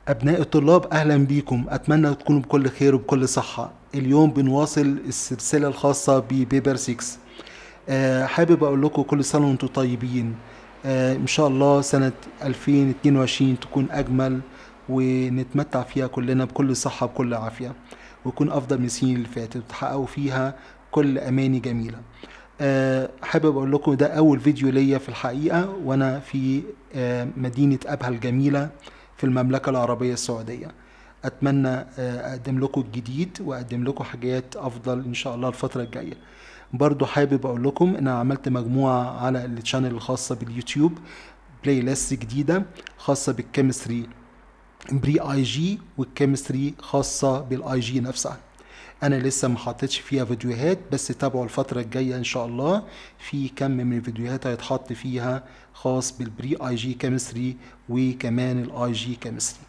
أبناء الطلاب أهلا بيكم أتمنى تكونوا بكل خير وبكل صحة اليوم بنواصل السلسلة الخاصة ببيبر 6 أه حابب أقول لكم كل سنة وأنتم طيبين أه إن شاء الله سنة 2022 تكون أجمل ونتمتع فيها كلنا بكل صحة بكل عافية ويكون أفضل من السنين اللي فاتت وتحققوا فيها كل أماني جميلة أه حابب أقول لكم ده أول فيديو ليا في الحقيقة وأنا في أه مدينة أبها الجميلة في المملكة العربية السعودية أتمنى أقدم لكم الجديد وأقدم لكم حاجات أفضل إن شاء الله الفترة الجاية برضو حابب أقول لكم إن أنا عملت مجموعة على الشانل الخاصة باليوتيوب بلاي ليست جديدة خاصة بالكيمستري بري اي جي والكيمستري خاصة بالاي جي نفسها انا لسه ما حطيتش فيها فيديوهات بس تابعوا الفتره الجايه ان شاء الله في كم من الفيديوهات هيتحط فيها خاص بالبري اي جي كيمستري وكمان الاي جي كيمستري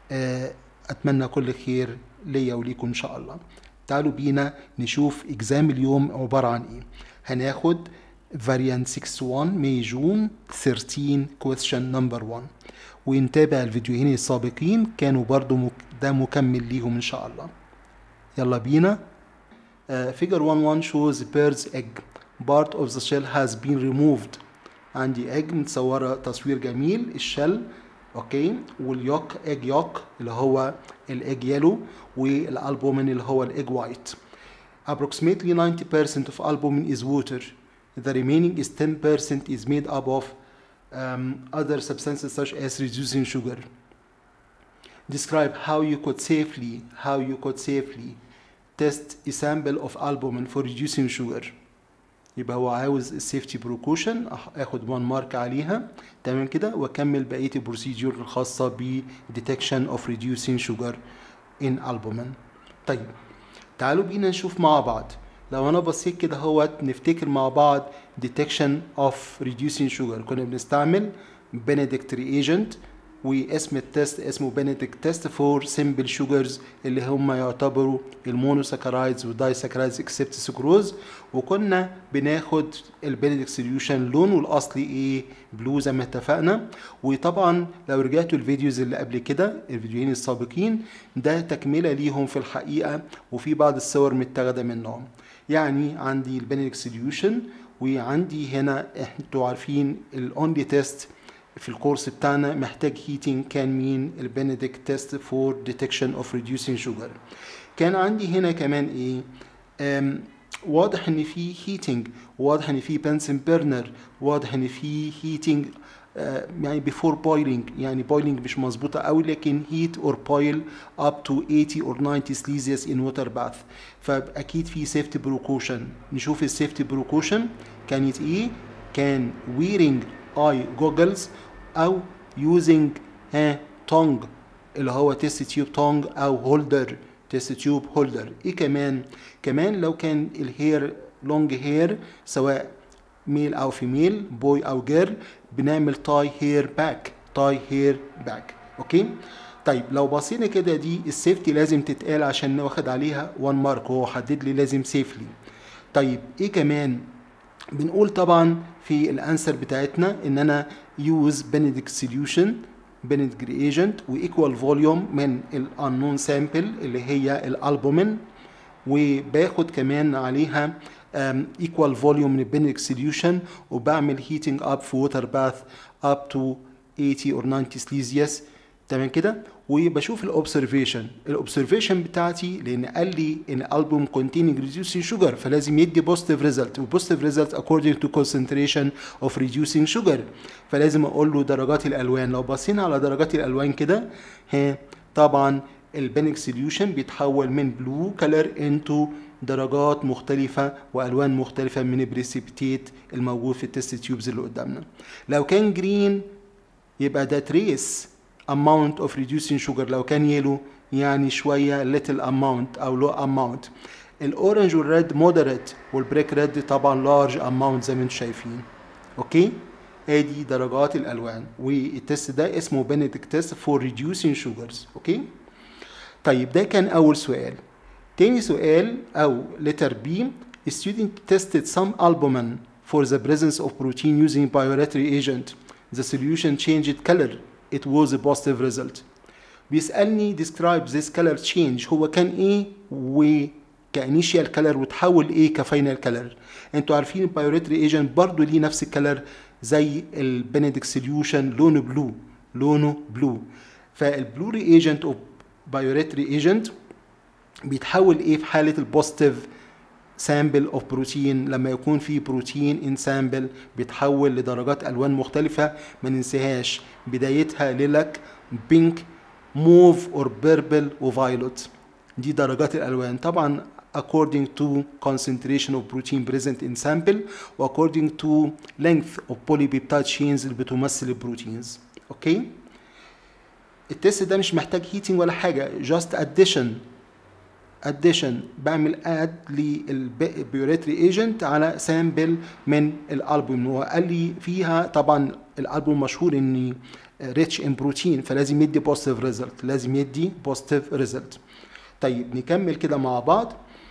اتمنى كل خير ليا وليكم ان شاء الله تعالوا بينا نشوف اكزام اليوم عباره عن ايه هناخد فاريانت 61 ماي جون 13 كويستشن نمبر 1 ونتابع الفيديوهين السابقين كانوا برضو مك... ده مكمل ليهم ان شاء الله يلا بينا uh, figure 1 1 shows the bird's egg part of the shell has been removed عندي egg متصورة تصوير جميل الشل اوكي واليوك egg يوك اللي هو الايج يلو والالبومين اللي هو الايج وايت approximately 90% of albumin is water the remaining is 10% is made up of um, other substances such as reducing sugar describe how you could safely how you could safely test a sample of albumin for reducing sugar يبقى هو عاوز السيفتي بروكوشن اخد 1 مارك عليها تمام كده واكمل بقيه البروسيجور الخاصه ب detection of reducing sugar in albumin طيب تعالوا بينا نشوف مع بعض لو انا بصيت كده هو نفتكر مع بعض detection of reducing sugar كنا بنستعمل benedict reagent واسم التست اسمه بنديكت تيست فور سمبل شوجرز اللي هم يعتبروا المونوساكرايدز والدايساكرايدز اكسبت سكروز وكنا بناخد البنديكت سوليوشن لونه الاصلي ايه بلو زي ما اتفقنا وطبعا لو رجعتوا الفيديوز اللي قبل كده الفيديوهين السابقين ده تكمله ليهم في الحقيقه وفي بعض الصور متاخده منهم يعني عندي البنديكت سوليوشن وعندي هنا انتوا عارفين الاونلي تيست في الكورس بتاعنا محتاج هيتنج كان مين البنديكت تيست فور ديتكشن اوف ريديوسينج شوجر كان عندي هنا كمان ايه أم واضح ان في هيتنج واضح ان في بنسن بيرنر واضح ان في هيتنج يعني بيفور بويلينج يعني بويلينج مش مظبوطه قوي لكن هيت اور بويل اب تو 80 اور 90 سليزيوس ان ووتر باث فاكيد في سيفتي بروكوشن نشوف السيفتي بروكوشن كانت ايه كان ويرنج اي جوجلز او يوزنج ها تونج اللي هو تيست تيوب تونج او هولدر تيست تيوب هولدر ايه كمان كمان لو كان الهير لونج هير سواء ميل او فيميل بوي او جيرل بنعمل تاي هير باك تاي هير باك اوكي طيب لو بصينا كده دي السيفتي لازم تتقال عشان ناخد عليها 1 مارك هو حدد لي لازم سيفلي طيب ايه كمان بنقول طبعا في الانسر بتاعتنا ان انا يوز بنديكت سوليوشن بنديكت ريجنت وايكوال فوليوم من الانون سامبل اللي هي الالبومين وباخد كمان عليها ايكوال فوليوم من البنديكت سوليوشن وبعمل هيتنج اب في ووتر باث اب تو 80 اور 90 سليزيوس تمام كده وبشوف الاوبزرفيشن الاوبزرفيشن بتاعتي لان قال لي ان البوم containing reducing sugar فلازم يدي بوزيتيف ريزلت وبوزيتيف ريزلت according to concentration of reducing sugar فلازم اقول له درجات الالوان لو بصينا على درجات الالوان كده ها طبعا البنك سوليوشن بيتحول من بلو كلر انتو درجات مختلفة وألوان مختلفة من البريسيبتيت الموجود في التست تيوبز اللي قدامنا لو كان جرين يبقى ده تريس amount of reducing sugar لو كان يلو يعني شوية little amount أو low amount الأورنج والريد moderate والبريك ريد طبعا large amount زي ما انتم شايفين أوكي ادي درجات الألوان والتست ده اسمه بنديكت تيست for reducing sugars أوكي طيب ده كان أول سؤال تاني سؤال أو letter B student tested some albumin for the presence of protein using bioreactor agent the solution changed color it was a positive result بيسالني describe this color change هو كان ايه و كانيشيال كلر وتحول ايه كفاينل كلر انتوا عارفين البايوريتري ايجنت برضو ليه نفس الكلر زي البنديك سوليوشن لونه بلو لونه بلو فالبلو ري ايجنت اوف بايوريتري ايجنت بيتحول ايه في حاله البوزيتيف سامبل اوف بروتين لما يكون في بروتين ان سامبل بيتحول لدرجات الوان مختلفه ما ننساهاش بدايتها ليلك بينك موف اور بيربل وفايلوت دي درجات الالوان طبعا according to concentration of protein present in sample و according to length of polypeptide chains اللي بتمثل البروتينز اوكي التست ده مش محتاج هيتنج ولا حاجه just addition addition بعمل اد للبيوريتري ايجنت على سامبل من الالبوم هو قال لي فيها طبعا الالبوم مشهور ان ريتش ان بروتين فلازم يدي بوزيتيف ريزلت لازم يدي بوزيتيف ريزلت طيب نكمل كده مع بعض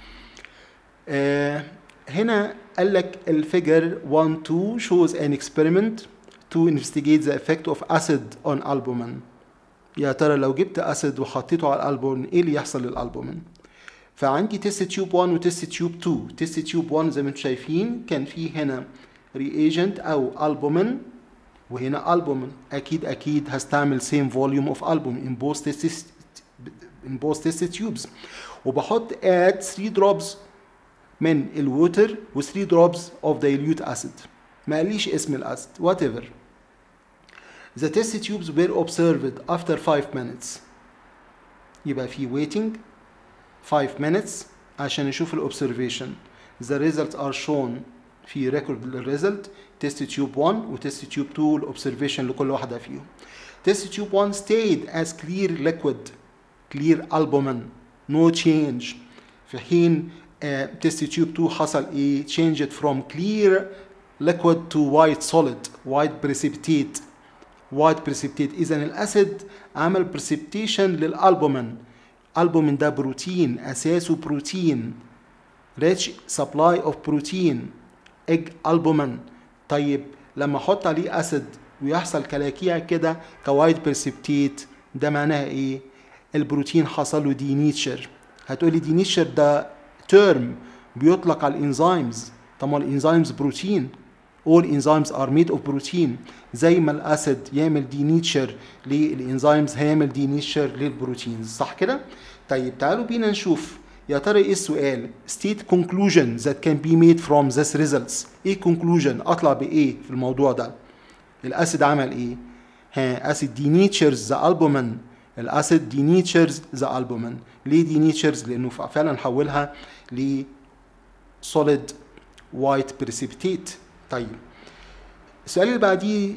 آه هنا قال لك الفيجر 1 2 shows an experiment to investigate the effect of acid on albumin يا ترى لو جبت اسيد وحطيته على الالبومين ايه اللي يحصل للالبومين فعندي تيست تيوب 1 وتيست تيوب 2 تيست تيوب 1 زي ما انتم شايفين كان في هنا رياجنت او البومين وهنا البومين اكيد اكيد هستعمل سيم فوليوم اوف البوم ان بوث تيست in both test tubes وبحط add 3 drops من الووتر و 3 drops of dilute acid ما قاليش اسم الاسيد whatever the test tubes were observed after 5 minutes يبقى في waiting 5 minutes عشان نشوف الobservation the results are shown في record الريزلت test tube 1 و test tube 2 الobservation لكل واحدة فيهم test tube 1 stayed as clear liquid clear albumin no change في حين تيست تيوب 2 حصل ايه changed from clear liquid to white solid white precipitate white precipitate اذا الاسيد عمل precipitation للالبومين البومين ده بروتين اساسه بروتين rich supply of protein egg albumin طيب لما احط عليه اسيد ويحصل كلاكيع كده كوايت بريسبتيت ده معناها ايه البروتين حصل له دي نيتشر هتقولي دي نيتشر ده تيرم بيطلق على الانزيمز طب ما الانزيمز بروتين all enzymes are made of protein زي ما الاسيد يعمل دي نيتشر للانزيمز هيعمل دي نيتشر للبروتينز صح كده طيب تعالوا بينا نشوف يا ترى ايه السؤال state conclusion that can be made from this results ايه conclusion اطلع بايه في الموضوع ده الاسيد عمل ايه ها اسيد دي نيتشرز ذا البومين الاسيد دي نيتشرز ذا البومين ليه دي نيتشرز لانه فعلا حولها ل solid white precipitate طيب السؤال اللي بعديه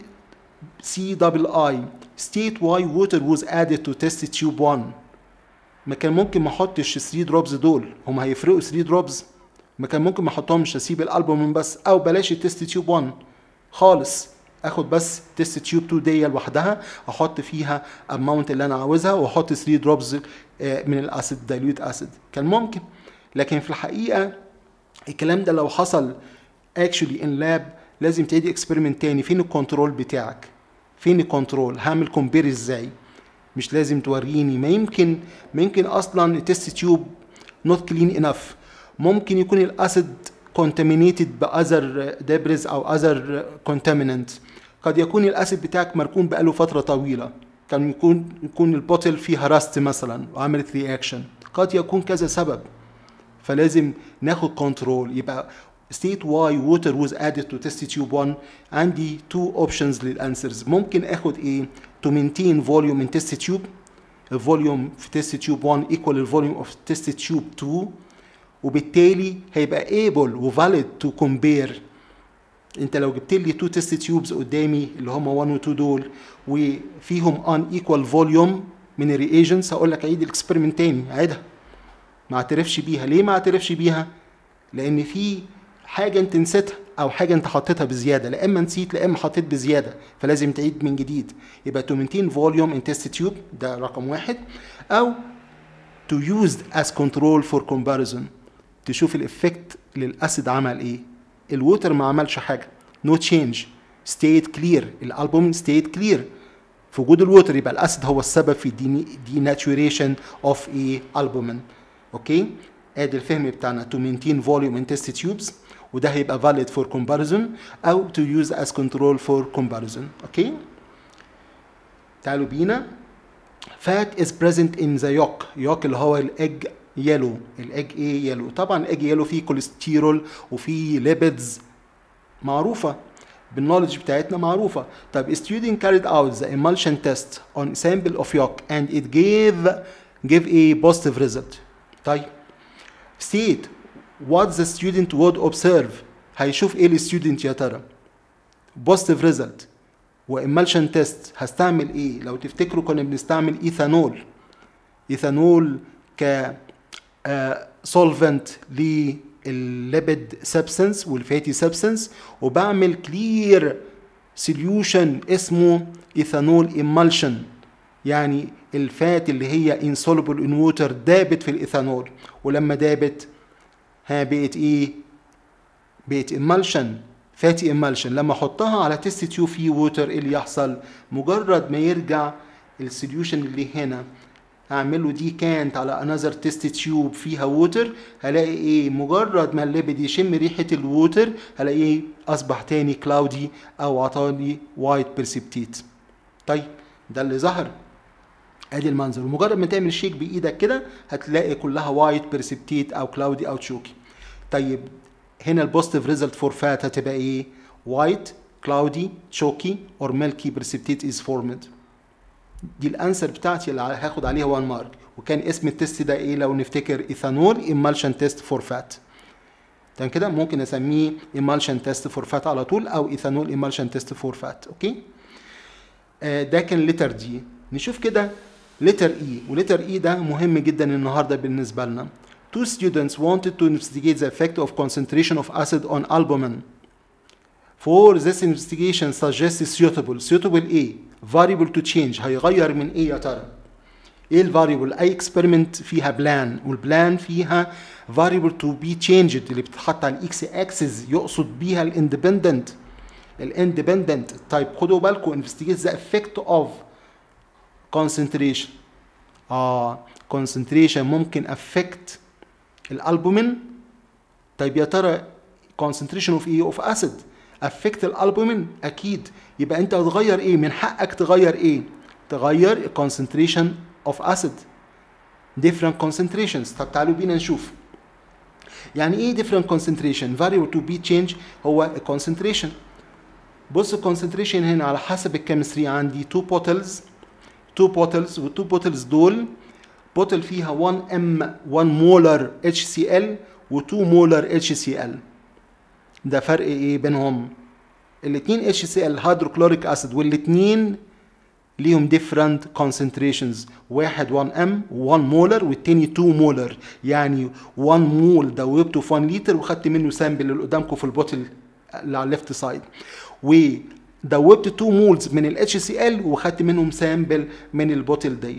سي دبل اي state why water was added to test tube 1 ما كان ممكن ما احطش 3 دروبز دول هم هيفرقوا 3 دروبز ما كان ممكن ما احطهمش اسيب الالبوم بس او بلاش التست تيوب 1 خالص اخد بس تيست تيوب 2 دي لوحدها احط فيها اماونت اللي انا عاوزها واحط 3 دروبز من الاسيد دايلوت اسيد كان ممكن لكن في الحقيقه الكلام ده لو حصل اكشولي ان لاب لازم تعيد اكسبيرمنت تاني فين الكنترول بتاعك فين الكنترول هعمل كومبير ازاي مش لازم توريني ما يمكن ما يمكن اصلا التست تيوب نوت كلين انف ممكن يكون الاسيد contaminated باذر دبرز او اذر contaminant قد يكون الاسيد بتاعك مركون بقاله فتره طويله كان يكون يكون البوتل فيها راست مثلا وعملت رياكشن قد يكون كذا سبب فلازم ناخد كنترول يبقى state why water was added to test tube 1 عندي two options للانسرز ممكن اخد ايه to maintain volume in test tube الفوليوم في test tube 1 equal الفوليوم of test tube 2 وبالتالي هيبقى able و valid to compare انت لو جبت لي تو تيست تيوبز قدامي اللي هم 1 و 2 دول وفيهم ان ايكوال فوليوم من الرياجنتس هقول لك عيد الاكسبيرمنت تاني عيدها ما اعترفش بيها ليه ما اعترفش بيها لان في حاجه انت نسيتها او حاجه انت حطيتها بزياده لا اما نسيت لا اما حطيت بزياده فلازم تعيد من جديد يبقى تو مينتين فوليوم ان تيست تيوب ده رقم واحد او to used as control for comparison تشوف الافكت للاسيد عمل ايه الووتر ما عملش حاجه no change stayed clear الالبوم stayed clear في وجود الووتر يبقى الاسيد هو السبب في دي ناتوريشن اوف ايه البومين اوكي ادي الفهم بتاعنا to maintain volume in test tubes وده هيبقى valid for comparison او to use as control for comparison اوكي تعالوا بينا fat is present in the yolk yolk اللي هو الاج يلو الاج ايه يلو طبعا الاج يلو فيه كوليسترول وفيه ليبيدز معروفه بالنولج بتاعتنا معروفه طب student carried out the emulsion test on sample of yolk and it gave gave a positive result طيب state what the student would observe هيشوف ايه الستودنت يا ترى positive result وإمالشن تيست هستعمل ايه لو تفتكروا كنا بنستعمل ايثانول ايثانول ك سولفنت للليبيد سبستنس والفاتي سبستنس وبعمل كلير سوليوشن اسمه ايثانول ايمالشن يعني الفات اللي هي insoluble in water دابت في الايثانول ولما دابت ها بقت ايه بقت ايمالشن فاتي ايمالشن لما احطها على تيست تيوب فيه ووتر ايه اللي يحصل مجرد ما يرجع السوليوشن اللي هنا هعمله دي كانت على انذر تيست تيوب فيها ووتر هلاقي ايه مجرد ما الليبيد يشم ريحه الووتر هلاقيه اصبح تاني كلاودي او عطاني وايت بريسبتيت طيب ده اللي ظهر ادي المنظر ومجرد ما تعمل شيك بايدك كده هتلاقي كلها وايت بريسبتيت او كلاودي او تشوكي طيب هنا البوزيتيف ريزلت فور فات هتبقى ايه وايت كلاودي تشوكي اور ميلكي بريسبتيت از فورمد دي الانسر بتاعتي اللي هاخد عليها 1 مارك وكان اسم التست ده ايه لو نفتكر ايثانول ايمالشن تيست فور فات تمام كده ممكن اسميه ايمالشن تيست فور فات على طول او ايثانول ايمالشن تيست فور فات اوكي آه ده كان لتر دي نشوف كده لتر اي ولتر اي ده مهم جدا النهارده بالنسبه لنا two students wanted to investigate the effect of concentration of acid on albumin for this investigation suggests suitable suitable ايه variable to change هيغير من ايه يا ترى ايه الفاريبل اي اكسبيرمنت فيها بلان والبلان فيها variable to be changed اللي بتتحط على الاكس اكسس يقصد بيها الاندبندنت الاندبندنت طيب خدوا بالكم investigate the effect of concentration اه concentration ممكن affect الالبومين طيب يا ترى concentration of ايه of acid affect الالبومين اكيد يبقى انت هتغير ايه من حقك تغير ايه تغير concentration of acid different concentrations طب تعالوا بينا نشوف يعني ايه different concentration variable to be change هو concentration بص concentration هنا على حسب الكيمستري عندي two bottles two bottles والتو bottles دول بوتل فيها 1 ام 1 مولر اتش سي ال و2 مولر اتش سي ال ده فرق ايه بينهم الاثنين اتش سي ال هيدروكلوريك اسيد والاثنين ليهم different concentrations واحد 1 ام 1 مولر والتاني 2 مولر يعني 1 مول دوبته في 1 لتر وخدت منه سامبل اللي قدامكم في البوتل اللي على الليفت سايد ودوبت 2 مولز من الاتش سي ال وخدت منهم سامبل من البوتل دي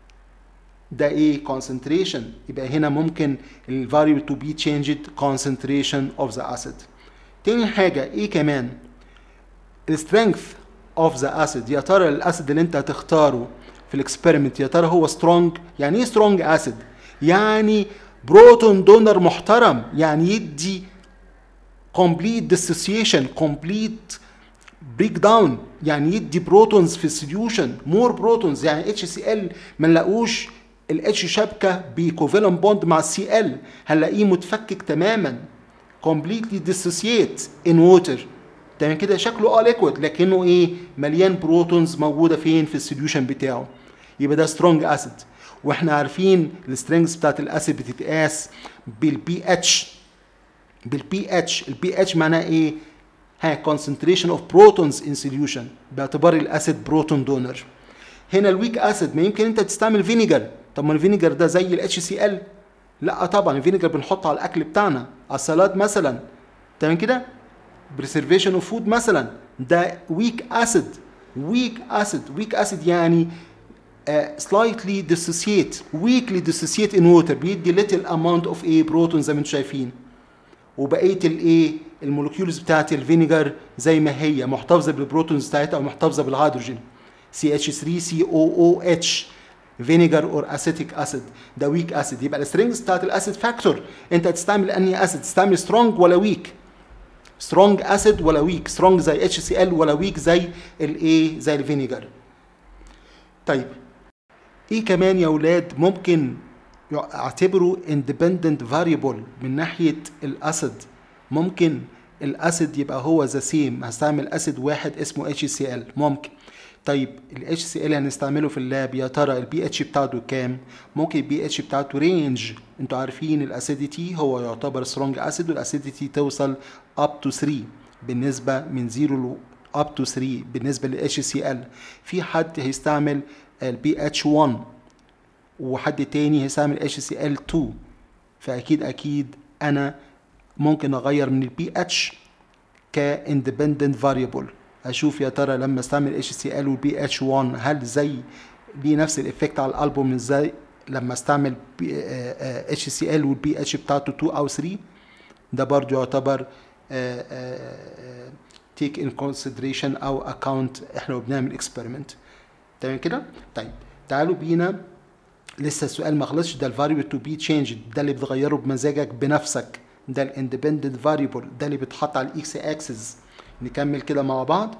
ده ايه concentration يبقى هنا ممكن ال variable to be changed concentration of the acid تاني حاجة ايه كمان ال strength of the acid يا ترى الاسيد اللي انت هتختاره في الاكسبيرمنت يا ترى هو strong يعني ايه strong acid يعني بروتون دونر محترم يعني يدي complete dissociation complete بريك داون يعني يدي بروتونز في السوليوشن مور بروتونز يعني اتش سي ال ما نلاقوش الاتش شبكه بكوفالن بوند مع السي ال هنلاقيه متفكك تماما completely dissociate in water تمام كده شكله اه ليكويد لكنه ايه مليان بروتونز موجوده فين في السوليوشن بتاعه يبقى ده سترونج اسيد واحنا عارفين السترينجز بتاعت الاسيد بتتقاس بالبي اتش بالبي اتش البي اتش معناه ايه ها concentration of protons in solution باعتبار الاسيد بروتون دونر هنا الويك اسيد ما يمكن انت تستعمل فينيجر طب ما الفينيجر ده زي الاتش سي ال لا طبعا الفينيجر بنحطه على الاكل بتاعنا على السلاد مثلا تمام كده بريسرفيشن اوف فود مثلا ده ويك اسيد ويك اسيد ويك اسيد يعني uh, slightly dissociate weakly dissociate in water بيدي little amount of ايه بروتون زي ما انتم شايفين وبقيه الايه المولكيولز بتاعت الفينيجر زي ما هي محتفظه بالبروتونز بتاعتها او محتفظه بالهيدروجين CH3COOH فينيجر اور اسيتيك اسيد ده ويك اسيد يبقى السترينجز بتاعت الاسيد فاكتور انت هتستعمل انهي اسيد تستعمل سترونج ولا ويك سترونج اسيد ولا ويك سترونج زي اتش سي ال ولا ويك زي الايه زي الفينيجر طيب ايه كمان يا اولاد ممكن اعتبره independent variable من ناحيه الاسيد ممكن الاسيد يبقى هو ذا سيم هستعمل اسيد واحد اسمه اتش سي ال ممكن طيب ال HCl هنستعمله في اللاب يا ترى البي اتش بتاعته كام؟ ممكن البي اتش بتاعته رينج انتوا عارفين الاسيديتي هو يعتبر سترونج اسيد والاسيديتي توصل اب تو 3 بالنسبه من 0 اب تو 3 بالنسبه لل HCl في حد هيستعمل البي اتش 1 وحد تاني هيستعمل HCl 2 فاكيد اكيد انا ممكن اغير من البي اتش كاندبندنت فاريبل اشوف يا ترى لما استعمل اتش سي ال والبي اتش 1 هل زي ليه نفس الافكت على الالبوم ازاي لما استعمل اتش سي ال والبي اتش بتاعته 2 او 3 ده برضو يعتبر تيك ان كونسيدريشن او اكونت احنا بنعمل اكسبيرمنت تمام كده طيب تعالوا بينا لسه السؤال ما خلصش ده الفاريبل تو بي تشينج ده اللي بتغيره بمزاجك بنفسك ده الاندبندنت فاريبل ده اللي بيتحط على الاكس اكسس نكمل كده مع بعض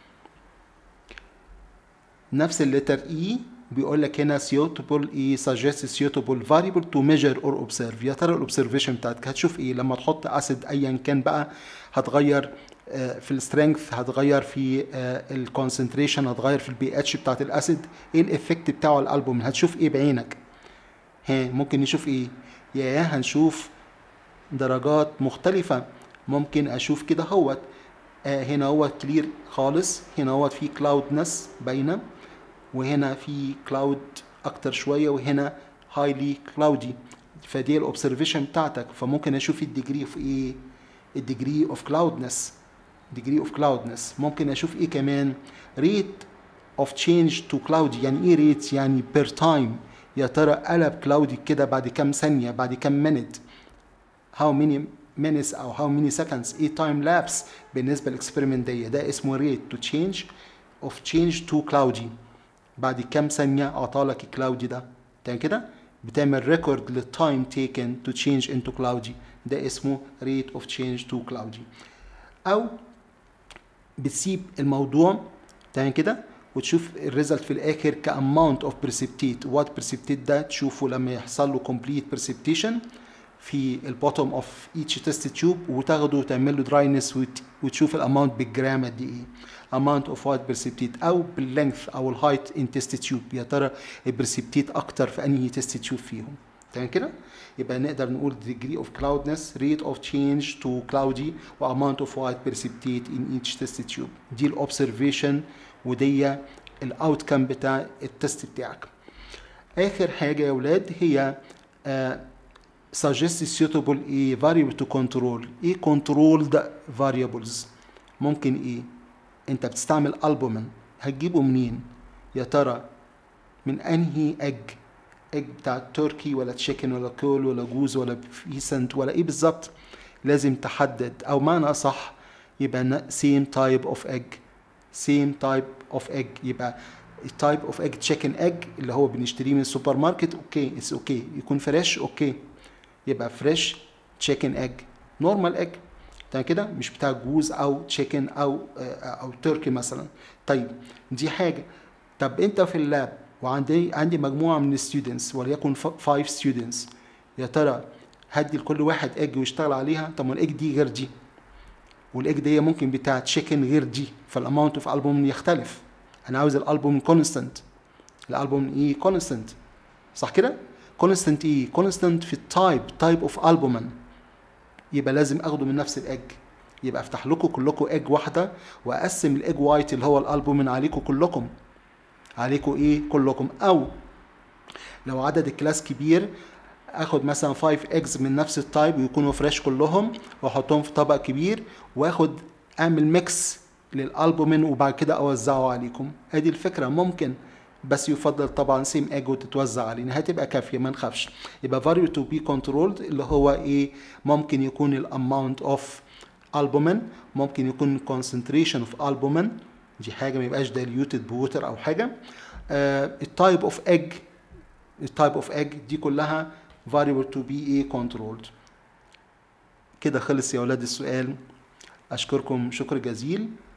نفس اللتر اي بيقول لك هنا suitable ايه suggest suitable variable to measure or observe يا ترى الاوبزرفيشن بتاعتك هتشوف ايه لما تحط اسيد ايا كان بقى هتغير في السترينث هتغير في الكونسنتريشن هتغير في البي اتش بتاعت الاسيد ايه الافكت بتاعه على الالبوم هتشوف ايه بعينك ها ممكن نشوف ايه يا هنشوف درجات مختلفة ممكن اشوف كده هوت آه هنا هو كلير خالص هنا هو في كلاودنس باينه وهنا في كلاود اكتر شويه وهنا هايلي كلاودي فدي الاوبزرفيشن بتاعتك فممكن اشوف الديجري اوف ايه الديجري اوف كلاودنس ديجري اوف كلاودنس ممكن اشوف ايه كمان ريت اوف تشينج تو كلاودي يعني ايه ريت يعني بير تايم يا ترى قلب كلاودي كده بعد كام ثانيه بعد كام مينت هاو ميني minutes او how many seconds ايه تايم لابس بالنسبه للاكسبيرمنت دي ده اسمه ريت تو تشينج اوف تشينج تو كلاودي بعد كام ثانيه اعطالك الكلاودي ده تمام كده بتعمل ريكورد للتايم تيكن تو تشينج انتو كلاودي ده اسمه ريت اوف تشينج تو كلاودي او بتسيب الموضوع تمام كده وتشوف الريزلت في الاخر كاماونت اوف بريسبتيت وات بريسبتيت ده تشوفه لما يحصل له كومبليت بريسبتيشن في البوتوم اوف ايتش تيست تيوب وتاخده وتعمل له دراينس وتشوف الاماونت بالجرام قد ايه اماونت اوف وات بريسبتيت او باللينث او الهايت ان تيست تيوب يا ترى البريسبتيت اكتر في انهي تيست تيوب فيهم تمام كده يبقى نقدر نقول degree of cloudness rate of change to cloudy و amount of white precipitate in each test tube دي الاوبزرفيشن ودي الاوتكم بتاع التست بتاعك اخر حاجه يا اولاد هي uh, suggest suitable ايه variable to control ايه controlled variables ممكن ايه انت بتستعمل البومن هتجيبه منين يا ترى من انهي اج اج بتاع تركي ولا تشيكن ولا كول ولا جوز ولا فيسنت ولا ايه بالظبط لازم تحدد او معنى اصح يبقى سيم تايب اوف اج سيم تايب اوف اج يبقى التايب اوف اج تشيكن اج اللي هو بنشتريه من السوبر ماركت اوكي اتس اوكي يكون فريش اوكي يبقى فريش تشيكن اج نورمال اج تمام كده مش بتاع جوز او تشيكن او او تركي مثلا طيب دي حاجه طب انت في اللاب وعندي عندي مجموعه من الستودنتس وليكن 5 ستودنتس يا ترى هدي لكل واحد اج ويشتغل عليها طب ما الاج دي غير دي والاج دي ممكن بتاع تشيكن غير دي فالاماونت اوف البوم يختلف انا عاوز الالبوم كونستنت الالبوم ايه كونستنت صح كده كونستنت ايه كونستنت في التايب تايب اوف البومن يبقى لازم اخده من نفس الاج يبقى افتح لكم كلكم اج واحده واقسم الاج وايت اللي هو الالبومين عليكم كلكم عليكم ايه كلكم او لو عدد الكلاس كبير اخد مثلا 5 اجز من نفس التايب ويكونوا فريش كلهم واحطهم في طبق كبير واخد اعمل ميكس للالبومين وبعد كده اوزعه عليكم ادي الفكره ممكن بس يفضل طبعا سيم اج وتتوزع علينا هتبقى كافيه ما نخافش يبقى فاريو تو بي كنترولد اللي هو ايه ممكن يكون الاماونت اوف البومين ممكن يكون concentration اوف البومين دي حاجه ما يبقاش دايليوتد بوتر او حاجه التايب اوف ايج التايب اوف ايج دي كلها variable to be ايه controlled كده خلص يا اولاد السؤال اشكركم شكر جزيل